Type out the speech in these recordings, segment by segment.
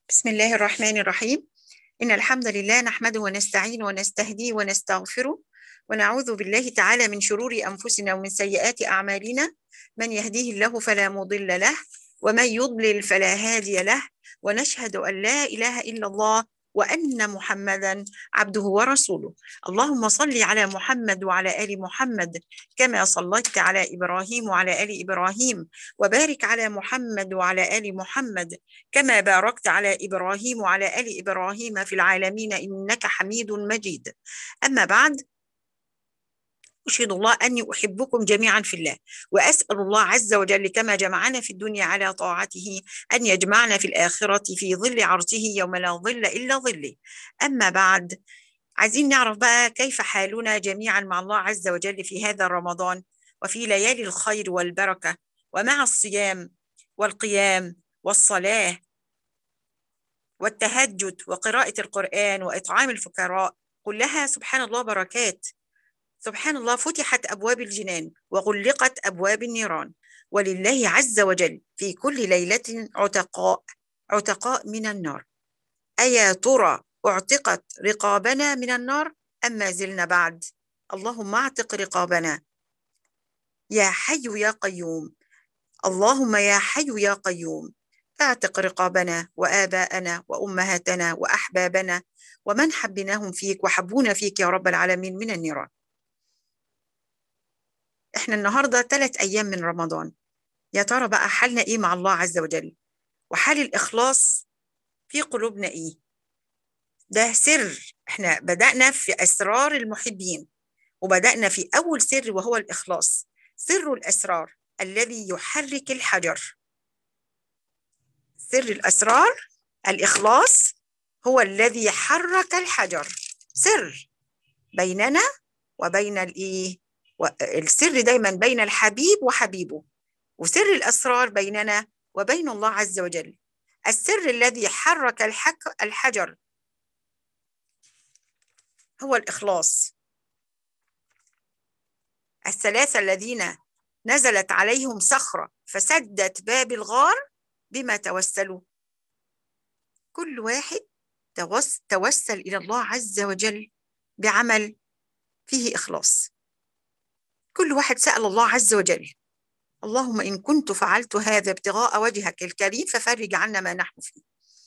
بسم الله الرحمن الرحيم إن الحمد لله نحمده ونستعين ونستهديه ونستغفره ونعوذ بالله تعالى من شرور أنفسنا ومن سيئات أعمالنا من يهديه الله فلا مضل له ومن يضلل فلا هادي له ونشهد أن لا إله إلا الله وأن محمدا عبده ورسوله اللهم صل على محمد وعلى آل محمد كما صليت على إبراهيم وعلى آل إبراهيم وبارك على محمد وعلى آل محمد كما باركت على إبراهيم وعلى آل إبراهيم في العالمين إنك حميد مجيد أما بعد أشهد الله أني أحبكم جميعا في الله وأسأل الله عز وجل كما جمعنا في الدنيا على طاعته أن يجمعنا في الآخرة في ظل عرشه يوم لا ظل إلا ظله أما بعد عايزين نعرف بقى كيف حالنا جميعا مع الله عز وجل في هذا رمضان وفي ليالي الخير والبركة ومع الصيام والقيام والصلاة والتهجد وقراءة القرآن وإطعام الفقراء كلها سبحان الله بركات سبحان الله فتحت أبواب الجنان وغلقت أبواب النيران ولله عز وجل في كل ليلة عتقاء عتقاء من النار أيا ترى اعتقت رقابنا من النار أم ما زلنا بعد اللهم اعتق رقابنا يا حي يا قيوم اللهم يا حي يا قيوم اعتق رقابنا وآباءنا وأمهاتنا وأحبابنا ومن حبناهم فيك وحبونا فيك يا رب العالمين من النيران احنا النهارده ثلاث ايام من رمضان يا ترى بقى حالنا ايه مع الله عز وجل وحال الاخلاص في قلوبنا ايه ده سر احنا بدانا في اسرار المحبين وبدانا في اول سر وهو الاخلاص سر الاسرار الذي يحرك الحجر سر الاسرار الاخلاص هو الذي حرك الحجر سر بيننا وبين الايه السر دايما بين الحبيب وحبيبه وسر الأسرار بيننا وبين الله عز وجل السر الذي حرك الحك الحجر هو الإخلاص الثلاثة الذين نزلت عليهم صخرة فسدت باب الغار بما توسلوا كل واحد توسل إلى الله عز وجل بعمل فيه إخلاص كل واحد سأل الله عز وجل اللهم إن كنت فعلت هذا ابتغاء وجهك الكريم ففرج عنا ما نحن فيه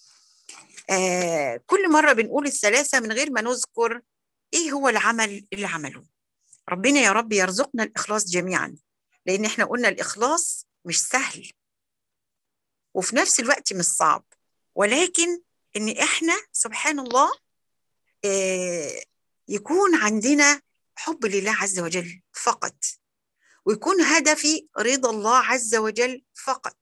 آه كل مرة بنقول الثلاثة من غير ما نذكر إيه هو العمل اللي عمله ربنا يا رب يرزقنا الإخلاص جميعا لأن إحنا قلنا الإخلاص مش سهل وفي نفس الوقت مش صعب ولكن إن إحنا سبحان الله آه يكون عندنا حب لله عز وجل فقط ويكون هدفي رضا الله عز وجل فقط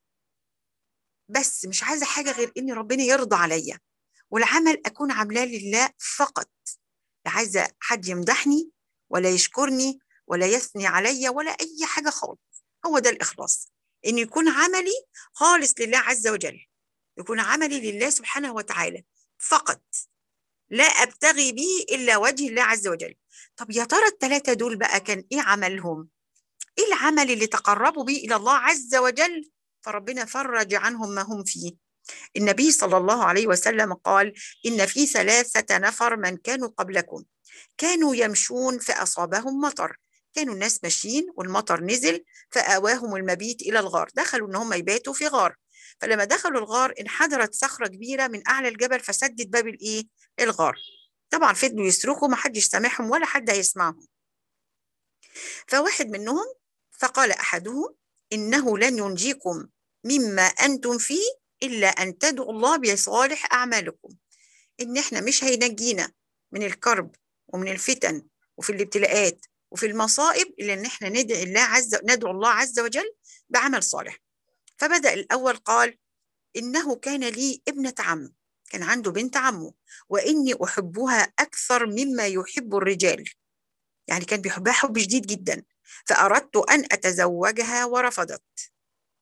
بس مش عايزه حاجه غير ان ربنا يرضى عليا والعمل اكون عاملاه لله فقط لا عايزه حد يمدحني ولا يشكرني ولا يثني عليا ولا اي حاجه خالص هو ده الاخلاص ان يكون عملي خالص لله عز وجل يكون عملي لله سبحانه وتعالى فقط لا ابتغي به الا وجه الله عز وجل طب يا ترى الثلاثه دول بقى كان ايه عملهم ايه العمل اللي تقربوا به الى الله عز وجل فربنا فرج عنهم ما هم فيه النبي صلى الله عليه وسلم قال ان في ثلاثه نفر من كانوا قبلكم كانوا يمشون فاصابهم مطر كانوا الناس ماشيين والمطر نزل فاواهم المبيت الى الغار دخلوا ان هم يباتوا في غار فلما دخلوا الغار انحدرت صخره كبيره من اعلى الجبل فسدت باب الايه الغار طبعا فضلوا يصرخوا ما حدش سامعهم ولا حد هيسمعهم فواحد منهم فقال احدهم انه لن ينجيكم مما انتم فيه الا ان تدعوا الله بصالح اعمالكم ان احنا مش هينجينا من الكرب ومن الفتن وفي الابتلاءات وفي المصائب الا ان احنا ندعي الله عز ندعو الله عز وجل بعمل صالح فبدا الاول قال انه كان لي ابنه عم كان عنده بنت عمه واني احبها اكثر مما يحب الرجال يعني كان بيحبها حب شديد جدا فاردت ان اتزوجها ورفضت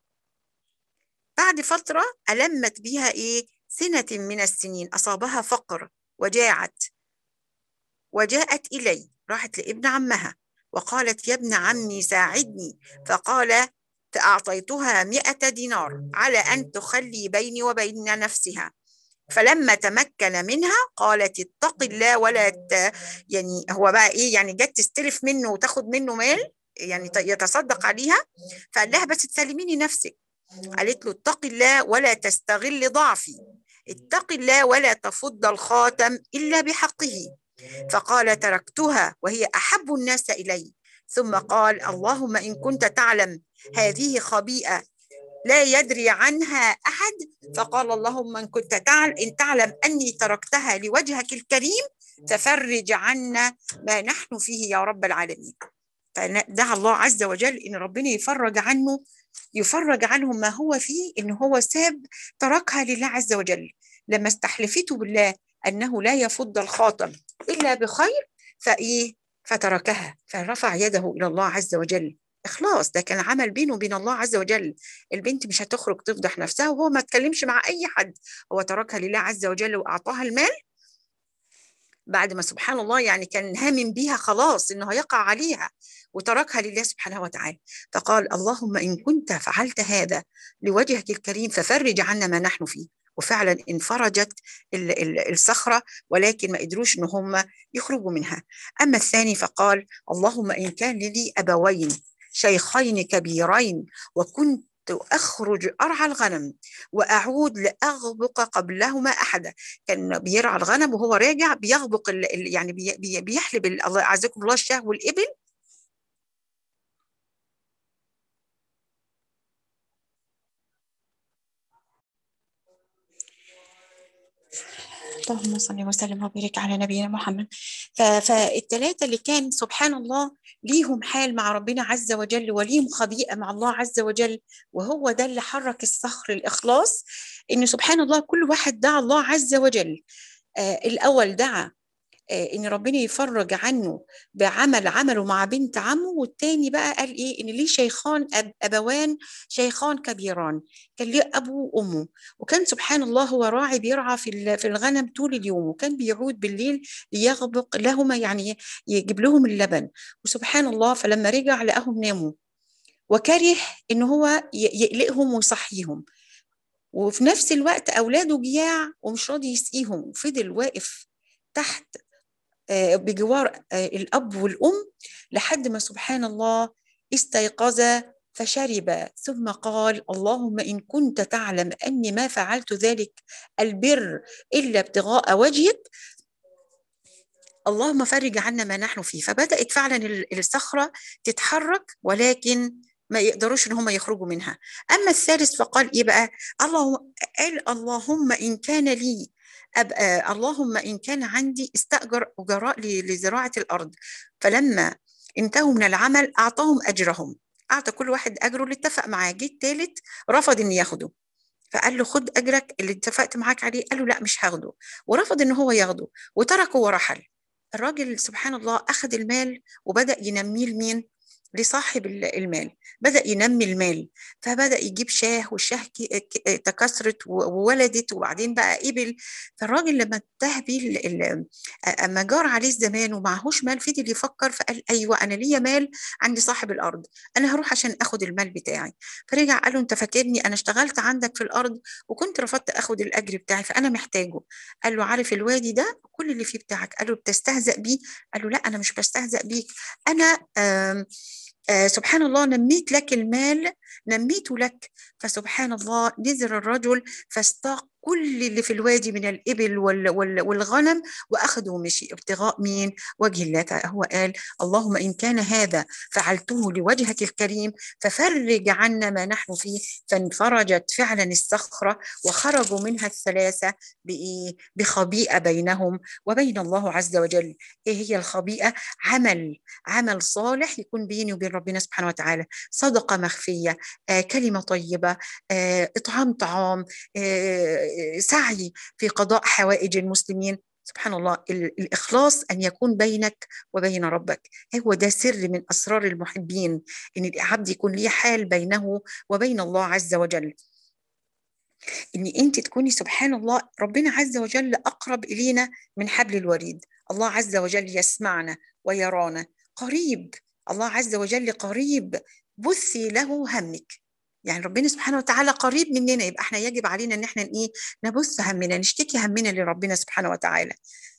بعد فتره المت بها ايه سنه من السنين اصابها فقر وجاعت وجاءت الي راحت لابن عمها وقالت يا ابن عمي ساعدني فقال فأعطيتها مئة دينار على أن تخلي بيني وبين نفسها فلما تمكن منها قالت اتق الله ولا ت... يعني هو بقى ايه يعني جت تستلف منه وتاخد منه مال يعني يتصدق عليها فقال لها بس تسلميني نفسك قالت له اتق الله ولا تستغل ضعفي اتق الله ولا تفض الخاتم الا بحقه فقال تركتها وهي احب الناس الي ثم قال اللهم ان كنت تعلم هذه خبيئه لا يدري عنها احد فقال اللهم ان كنت تعلم ان تعلم اني تركتها لوجهك الكريم ففرج عنا ما نحن فيه يا رب العالمين فدعا الله عز وجل ان ربنا يفرج عنه يفرج عنهم ما هو فيه ان هو ساب تركها لله عز وجل لما استحلفته بالله انه لا يفض الخاتم الا بخير فايه فتركها فرفع يده الى الله عز وجل اخلاص ده كان عمل بينه وبين الله عز وجل البنت مش هتخرج تفضح نفسها وهو ما اتكلمش مع اي حد هو تركها لله عز وجل واعطاها المال بعد ما سبحان الله يعني كان هامم بيها خلاص انه هيقع عليها وتركها لله سبحانه وتعالى فقال اللهم ان كنت فعلت هذا لوجهك الكريم ففرج عنا ما نحن فيه وفعلا انفرجت الصخرة ولكن ما قدروش ان هم يخرجوا منها اما الثاني فقال اللهم ان كان لي ابوين شيخين كبيرين وكنت أخرج أرعى الغنم وأعود لأغبق قبلهما أحدا كان بيرعى الغنم وهو راجع بيغبق ال يعني بي بيحلب الله عزكم الله الشاه والإبل اللهم صل وسلم وبارك على نبينا محمد فالثلاثه اللي كان سبحان الله ليهم حال مع ربنا عز وجل وليهم خبيئه مع الله عز وجل وهو ده اللي حرك الصخر الاخلاص ان سبحان الله كل واحد دعا الله عز وجل آه الاول دعا ان ربنا يفرج عنه بعمل عمله مع بنت عمه والتاني بقى قال ايه ان ليه شيخان أب ابوان شيخان كبيران كان ليه ابوه وامه وكان سبحان الله هو راعي بيرعى في في الغنم طول اليوم وكان بيعود بالليل ليغبق لهما يعني يجيب لهم اللبن وسبحان الله فلما رجع لقاهم ناموا وكره ان هو يقلقهم ويصحيهم وفي نفس الوقت اولاده جياع ومش راضي يسقيهم وفضل واقف تحت بجوار الأب والأم لحد ما سبحان الله استيقظ فشرب ثم قال اللهم إن كنت تعلم أني ما فعلت ذلك البر إلا ابتغاء وجهك اللهم فرج عنا ما نحن فيه فبدأت فعلا الصخرة تتحرك ولكن ما يقدروش ان هم يخرجوا منها اما الثالث فقال ايه بقى اللهم قال اللهم ان كان لي أبقى اللهم إن كان عندي استأجر أجراء لزراعة الأرض فلما انتهوا من العمل أعطاهم أجرهم أعطى كل واحد أجره اللي اتفق معاه جه التالت رفض إن ياخده فقال له خد أجرك اللي اتفقت معاك عليه قال له لا مش هاخده ورفض إن هو ياخده وتركه ورحل الراجل سبحان الله أخذ المال وبدأ ينميه لمين؟ لصاحب المال بدأ ينمي المال فبدأ يجيب شاه والشاه تكاثرت وولدت وبعدين بقى إبل فالراجل لما انتهى بيه أما جار عليه الزمان ومعهوش مال فضل يفكر فقال أيوة أنا ليا مال عند صاحب الأرض أنا هروح عشان أخد المال بتاعي فرجع قال له أنت فاكرني أنا اشتغلت عندك في الأرض وكنت رفضت أخد الأجر بتاعي فأنا محتاجه قال له عارف الوادي ده كل اللي فيه بتاعك قال له بتستهزأ بيه قال له لا أنا مش بستهزأ بيك أنا آه سبحان الله نميت لك المال نميته لك فسبحان الله نزل الرجل فاستاق كل اللي في الوادي من الإبل وال وال والغنم وأخذوا ومشي ابتغاء مين وجه الله هو قال اللهم إن كان هذا فعلته لوجهك الكريم ففرج عنا ما نحن فيه فانفرجت فعلا الصخرة وخرجوا منها الثلاثة بإيه بخبيئة بينهم وبين الله عز وجل إيه هي الخبيئة عمل عمل صالح يكون بيني وبين ربنا سبحانه وتعالى صدقة مخفية آه كلمة طيبة آه إطعام طعام آه سعي في قضاء حوائج المسلمين سبحان الله الإخلاص أن يكون بينك وبين ربك هو ده سر من أسرار المحبين أن العبد يكون ليه حال بينه وبين الله عز وجل ان انت تكوني سبحان الله ربنا عز وجل اقرب الينا من حبل الوريد الله عز وجل يسمعنا ويرانا قريب الله عز وجل قريب بثي له همك يعني ربنا سبحانه وتعالى قريب مننا يبقى احنا يجب علينا ان احنا ايه نبث همنا نشتكي همنا لربنا سبحانه وتعالى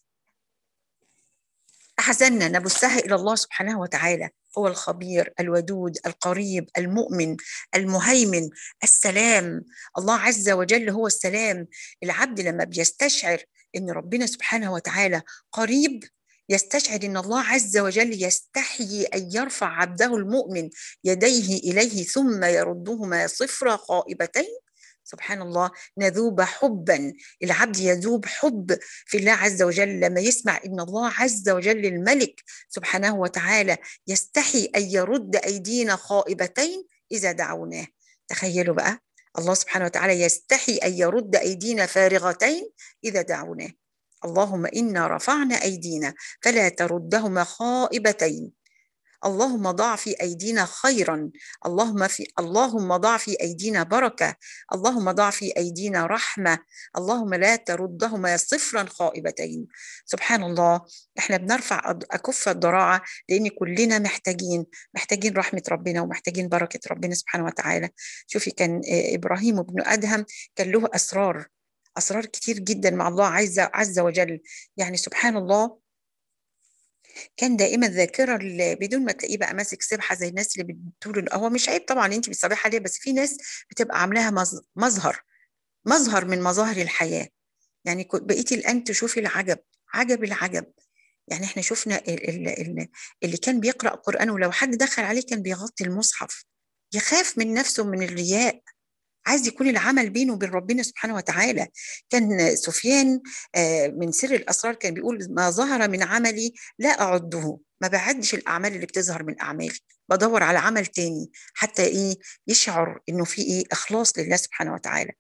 احزننا نبثها الى الله سبحانه وتعالى هو الخبير الودود القريب المؤمن المهيمن السلام الله عز وجل هو السلام العبد لما بيستشعر ان ربنا سبحانه وتعالى قريب يستشعر ان الله عز وجل يستحيي ان يرفع عبده المؤمن يديه اليه ثم يردهما صفرا خائبتين سبحان الله نذوب حبا العبد يذوب حب في الله عز وجل لما يسمع ان الله عز وجل الملك سبحانه وتعالى يستحي ان يرد ايدينا خائبتين اذا دعوناه تخيلوا بقى الله سبحانه وتعالى يستحي ان يرد ايدينا فارغتين اذا دعوناه اللهم انا رفعنا ايدينا فلا تردهما خائبتين اللهم ضع في ايدينا خيرا اللهم في اللهم ضع في ايدينا بركه اللهم ضع في ايدينا رحمه اللهم لا تردهما صفرا خائبتين سبحان الله احنا بنرفع اكف الضراعه لان كلنا محتاجين محتاجين رحمه ربنا ومحتاجين بركه ربنا سبحانه وتعالى شوفي كان ابراهيم بن ادهم كان له اسرار اسرار كتير جدا مع الله عز عز وجل يعني سبحان الله كان دائما ذاكره بدون ما تلاقيه بقى ماسك سبحه زي الناس اللي بتقول هو مش عيب طبعا انت بتصبحي عليه بس في ناس بتبقى عاملاها مظهر مظهر من مظاهر الحياه يعني بقيتي الان تشوفي العجب عجب العجب يعني احنا شفنا اللي كان بيقرا قران ولو حد دخل عليه كان بيغطي المصحف يخاف من نفسه من الرياء عايز يكون العمل بينه وبين ربنا سبحانه وتعالى كان سفيان من سر الاسرار كان بيقول ما ظهر من عملي لا اعده ما بعدش الاعمال اللي بتظهر من اعمالي بدور على عمل تاني حتى ايه يشعر انه في ايه اخلاص لله سبحانه وتعالى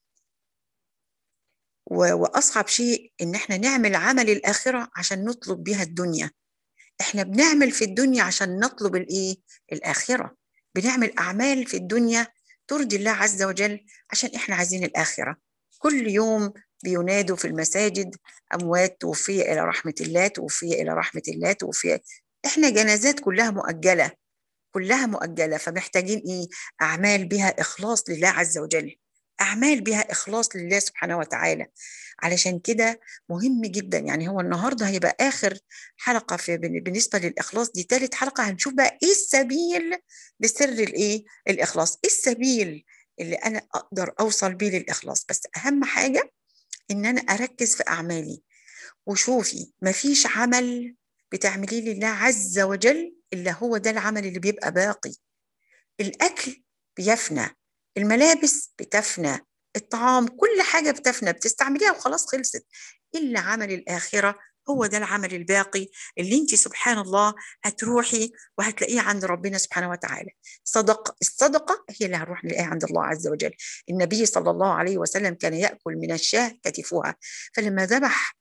واصعب شيء ان احنا نعمل عمل الاخره عشان نطلب بها الدنيا احنا بنعمل في الدنيا عشان نطلب الايه الاخره بنعمل اعمال في الدنيا ترضي الله عز وجل عشان احنا عايزين الاخره كل يوم بينادوا في المساجد اموات توفي الى رحمه الله توفي الى رحمه الله توفي احنا جنازات كلها مؤجله كلها مؤجله فمحتاجين ايه اعمال بها اخلاص لله عز وجل اعمال بها اخلاص لله سبحانه وتعالى علشان كده مهم جدا يعني هو النهارده هيبقى اخر حلقه في بالنسبه للاخلاص دي ثالث حلقه هنشوف بقى ايه السبيل لسر الايه الاخلاص ايه السبيل اللي انا اقدر اوصل بيه للاخلاص بس اهم حاجه ان انا اركز في اعمالي وشوفي مفيش عمل بتعمليه لله عز وجل الا هو ده العمل اللي بيبقى باقي الاكل بيفنى الملابس بتفنى الطعام كل حاجة بتفنى بتستعمليها وخلاص خلصت إلا عمل الآخرة هو ده العمل الباقي اللي انت سبحان الله هتروحي وهتلاقيه عند ربنا سبحانه وتعالى صدق الصدقة هي اللي هنروح نلاقيها عند الله عز وجل النبي صلى الله عليه وسلم كان يأكل من الشاه كتفها فلما ذبح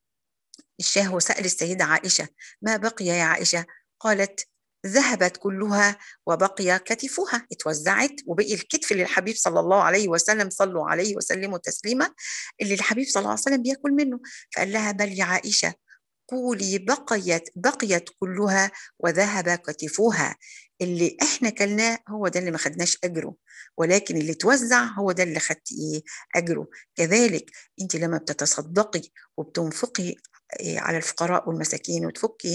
الشاه وسأل السيدة عائشة ما بقي يا عائشة قالت ذهبت كلها وبقي كتفها اتوزعت وبقي الكتف للحبيب صلى الله عليه وسلم صلوا عليه وسلموا تسليما اللي الحبيب صلى الله عليه وسلم بياكل منه فقال لها بل يا عائشه قولي بقيت بقيت كلها وذهب كتفها اللي احنا كلناه هو ده اللي ما خدناش اجره ولكن اللي توزع هو ده اللي خدت ايه اجره كذلك انت لما بتتصدقي وبتنفقي على الفقراء والمساكين وتفكي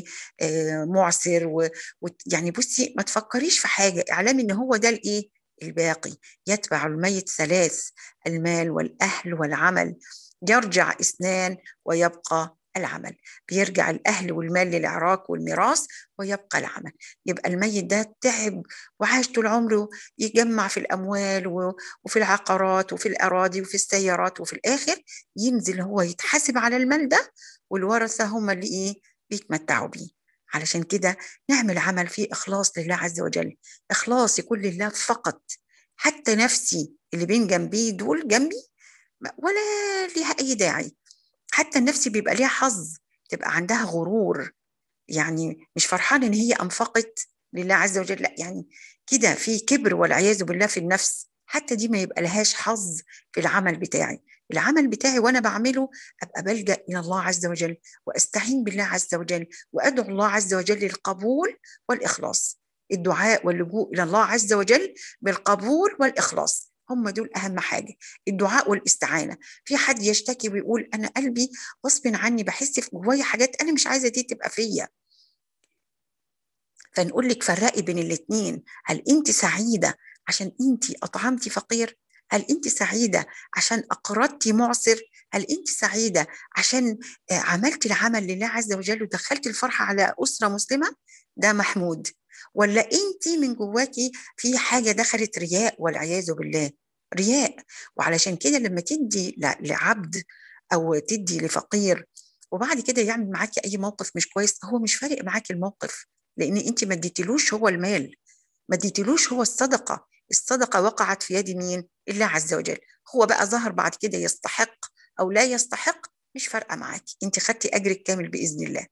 معسر ويعني بصي ما تفكريش في حاجه اعلامي ان هو ده الايه الباقي يتبع الميت ثلاث المال والاهل والعمل يرجع اثنان ويبقى العمل بيرجع الأهل والمال للعراق والميراث ويبقى العمل يبقى الميت ده تعب وعاش طول عمره يجمع في الأموال وفي العقارات وفي الأراضي وفي السيارات وفي الآخر ينزل هو يتحاسب على المال ده والورثة هم اللي إيه بيتمتعوا بيه علشان كده نعمل عمل فيه إخلاص لله عز وجل إخلاص يكون لله فقط حتى نفسي اللي بين جنبي دول جنبي ولا ليها أي داعي حتى النفس بيبقى ليها حظ تبقى عندها غرور يعني مش فرحانة إن هي أنفقت لله عز وجل لا يعني كده في كبر والعياذ بالله في النفس حتى دي ما يبقى لهاش حظ في العمل بتاعي العمل بتاعي وانا بعمله ابقى بلجا الى الله عز وجل واستعين بالله عز وجل وادعو الله عز وجل للقبول والاخلاص الدعاء واللجوء الى الله عز وجل بالقبول والاخلاص هم دول اهم حاجه الدعاء والاستعانه في حد يشتكي ويقول انا قلبي غصب عني بحس في جوايا حاجات انا مش عايزه دي تبقى فيا فنقول لك فرقي بين الاثنين هل انت سعيده عشان انت اطعمتي فقير هل انت سعيده عشان اقرضتي معسر هل انت سعيده عشان عملتي العمل لله عز وجل ودخلتي الفرحه على اسره مسلمه ده محمود ولا انت من جواكي في حاجه دخلت رياء والعياذ بالله رياء وعلشان كده لما تدي لعبد او تدي لفقير وبعد كده يعمل معاكي اي موقف مش كويس هو مش فارق معاكي الموقف لان انت ما اديتلوش هو المال ما اديتلوش هو الصدقه الصدقه وقعت في يد مين الله عز وجل هو بقى ظهر بعد كده يستحق او لا يستحق مش فارقه معاكي انت خدتي اجرك كامل باذن الله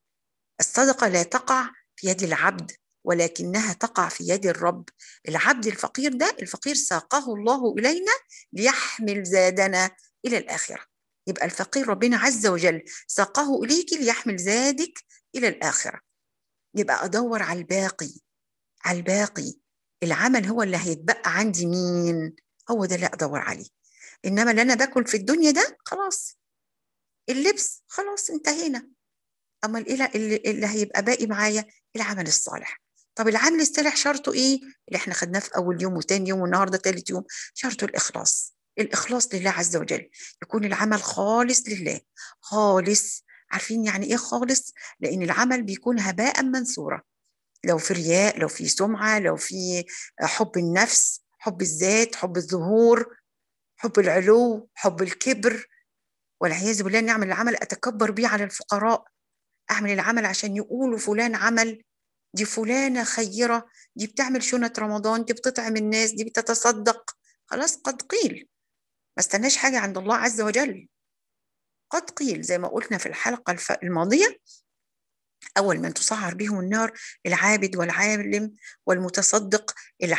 الصدقه لا تقع في يد العبد ولكنها تقع في يد الرب العبد الفقير ده الفقير ساقه الله إلينا ليحمل زادنا إلى الآخرة يبقى الفقير ربنا عز وجل ساقه إليك ليحمل زادك إلى الآخرة يبقى أدور على الباقي على الباقي العمل هو اللي هيتبقى عندي مين هو ده اللي أدور عليه إنما اللي أنا باكل في الدنيا ده خلاص اللبس خلاص انتهينا أما اللي, اللي هيبقى باقي معايا العمل الصالح طب العمل الصالح شرطه ايه اللي احنا خدناه في اول يوم وتاني يوم والنهارده تالت يوم شرطه الاخلاص الاخلاص لله عز وجل يكون العمل خالص لله خالص عارفين يعني ايه خالص لان العمل بيكون هباء منثورا لو في رياء لو في سمعه لو في حب النفس حب الذات حب الظهور حب العلو حب الكبر والعياذ بالله ان اعمل العمل اتكبر بيه على الفقراء اعمل العمل عشان يقولوا فلان عمل دي فلانة خيرة دي بتعمل شنة رمضان دي بتطعم الناس دي بتتصدق خلاص قد قيل ما استناش حاجة عند الله عز وجل قد قيل زي ما قلنا في الحلقة الماضية أول من تسعر بهم النار العابد والعالم والمتصدق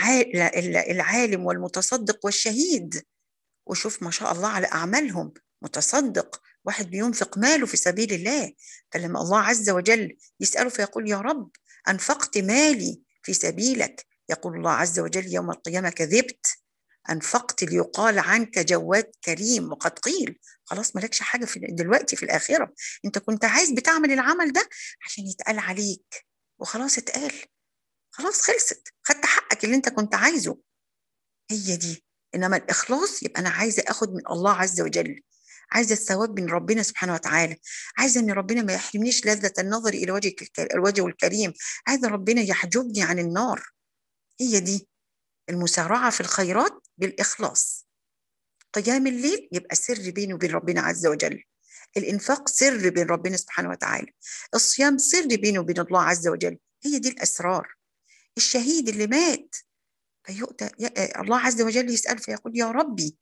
العالم والمتصدق والشهيد وشوف ما شاء الله على أعمالهم متصدق واحد بينفق ماله في سبيل الله فلما الله عز وجل يسأله فيقول يا رب أنفقت مالي في سبيلك يقول الله عز وجل يوم القيامة كذبت أنفقت ليقال عنك جواد كريم وقد قيل خلاص مالكش حاجة في دلوقتي في الآخرة أنت كنت عايز بتعمل العمل ده عشان يتقال عليك وخلاص اتقال خلاص خلصت خدت حقك اللي أنت كنت عايزه هي دي إنما الإخلاص يبقى أنا عايزة أخد من الله عز وجل عايزه الثواب من ربنا سبحانه وتعالى عايزه ان ربنا ما يحرمنيش لذه النظر الى وجهك الوجه الكريم عايزه ربنا يحجبني عن النار هي دي المسارعه في الخيرات بالاخلاص قيام الليل يبقى سر بيني وبين ربنا عز وجل الانفاق سر بين ربنا سبحانه وتعالى الصيام سر بيني وبين الله عز وجل هي دي الاسرار الشهيد اللي مات فيؤتى الله عز وجل يسأل فيقول يا ربي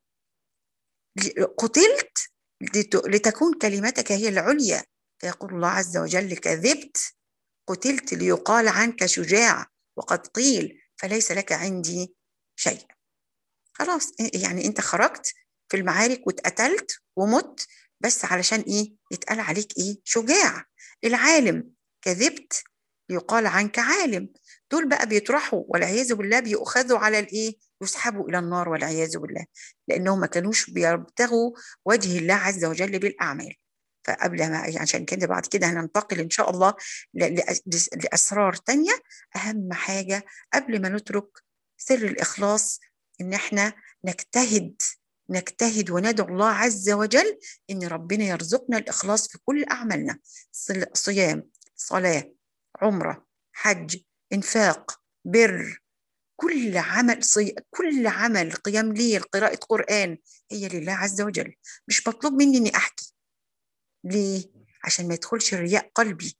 قتلت لتكون كلمتك هي العليا فيقول الله عز وجل كذبت قتلت ليقال عنك شجاع وقد قيل فليس لك عندي شيء خلاص يعني انت خرجت في المعارك واتقتلت ومت بس علشان ايه يتقال عليك ايه شجاع العالم كذبت يقال عنك عالم دول بقى بيطرحوا والعياذ بالله بيؤخذوا على الايه يسحبوا الى النار والعياذ بالله لانهم ما كانوش بيبتغوا وجه الله عز وجل بالاعمال فقبل ما عشان كده بعد كده هننتقل ان شاء الله لاسرار تانية اهم حاجه قبل ما نترك سر الاخلاص ان احنا نجتهد نجتهد وندعو الله عز وجل ان ربنا يرزقنا الاخلاص في كل اعمالنا صيام صلاه عمره حج انفاق بر كل عمل صي... كل عمل قيام ليل قراءة قرآن هي لله عز وجل مش مطلوب مني إني أحكي ليه؟ عشان ما يدخلش الرياء قلبي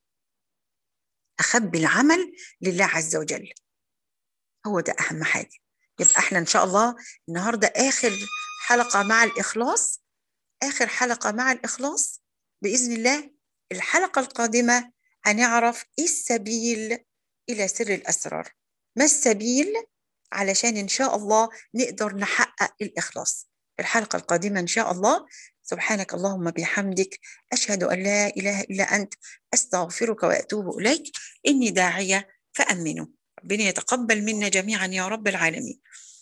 أخبي العمل لله عز وجل هو ده أهم حاجة يبقى احنا إن شاء الله النهاردة آخر حلقة مع الإخلاص آخر حلقة مع الإخلاص بإذن الله الحلقة القادمة هنعرف إيه السبيل إلى سر الأسرار ما السبيل علشان إن شاء الله نقدر نحقق الإخلاص في الحلقة القادمة إن شاء الله سبحانك اللهم بحمدك أشهد أن لا إله إلا أنت أستغفرك وأتوب إليك إني داعية فأمنوا ربنا يتقبل منا جميعا يا رب العالمين